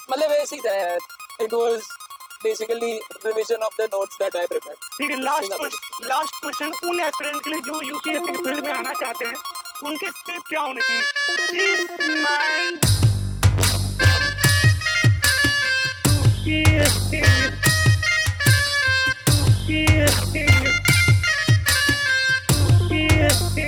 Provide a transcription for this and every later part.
मतलब वैसे ही था यार it was basically revision of the notes that I prepared ठीक है लास्ट लास्ट क्वेश्चन उन एस्पिरेंट के लिए जो यूपीएससी की फील्ड में आना चाहते हैं उनके स्टेप क्या होने चाहिए Please mind. UPSC. UPSC. UPSC.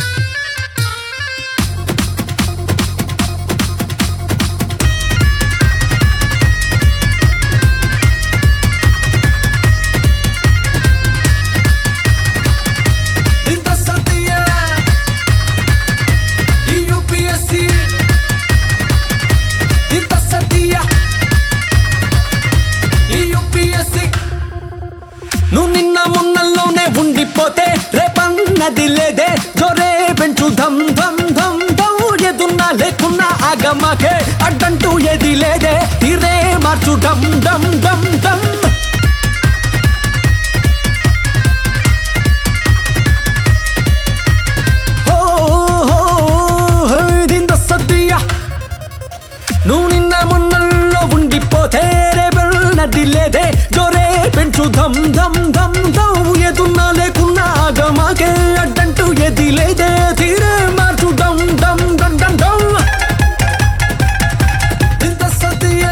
ఇంత సత్య ఈ యూపీఎస్సి ఇంత సత్య ఈ యూపీఎస్సి నువ్వు నిన్న మున్నల్లోనే ఉండిపోతే రేపన్నది లేదే జోరే పెంచు ధమ్ ధమ్ ధమ్ ధమ్ ఎదున్నా లేకున్నా ఆగమాకే అడ్డంటూ ఏది లేదే తీరే మార్చు డమ్ డమ్ డమ్ డమ్ ఓ దింద సద్దియ నువ్వు నిన్న మొన్నల్లో ఉండిపోతే రేపెళ్ళది లేదే జోరే పెంచు ధమ్ ధమ్ ధమ్ ధమ్ ఎదున్నా లేకున్నా ఆగమాకే అడ్డంటూ ఏది లేదే తీరే మార్చు డమ్ డమ్ డమ్ డమ్ డమ్ ఇంత సత్య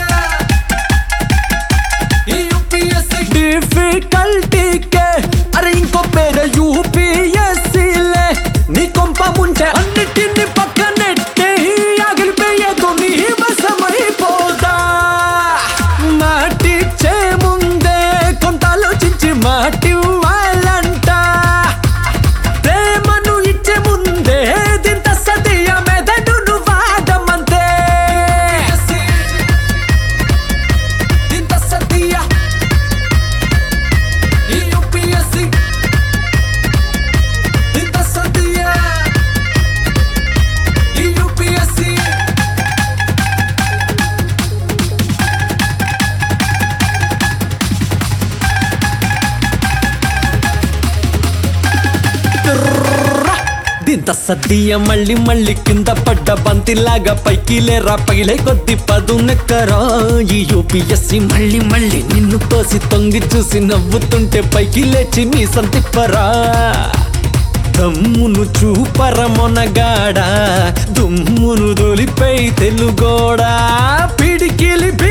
ఈ యూపీఎస్సీ డిఫికల్టీకే అరే ఇంకో పేరు యూపీఎస్సీలే నీ కొంప ముంచే అన్నిటిని పక్కనెట్టే ఆగిలిపోయేదో నీ వశమైపోదా మాటిచ్చే ముందే కొంత ఆలోచించి మాటివ్వాలంట ప్రేమను ఇచ్చే ముందే దింత సతీయ మెదడును వాడమంతే ఇంత సతీయ ఈ యూపీఎస్సీ ఇంత సతీయ ఈ యూపీఎస్సీ దింత సద్దియ మళ్ళీ మళ్ళీ కింద పడ్డ బంతిలాగా పైకి లేరా పగిలే కొద్ది పదు నెక్కరా ఈ యూపీఎస్సి మళ్ళీ మళ్ళీ నిన్ను తోసి తొంగి చూసి నవ్వుతుంటే పైకి లేచి మీ సంతిప్పరా దమ్మును చూపర మొనగాడా దుమ్మును దొలిపై తెలుగోడా పిడికిలి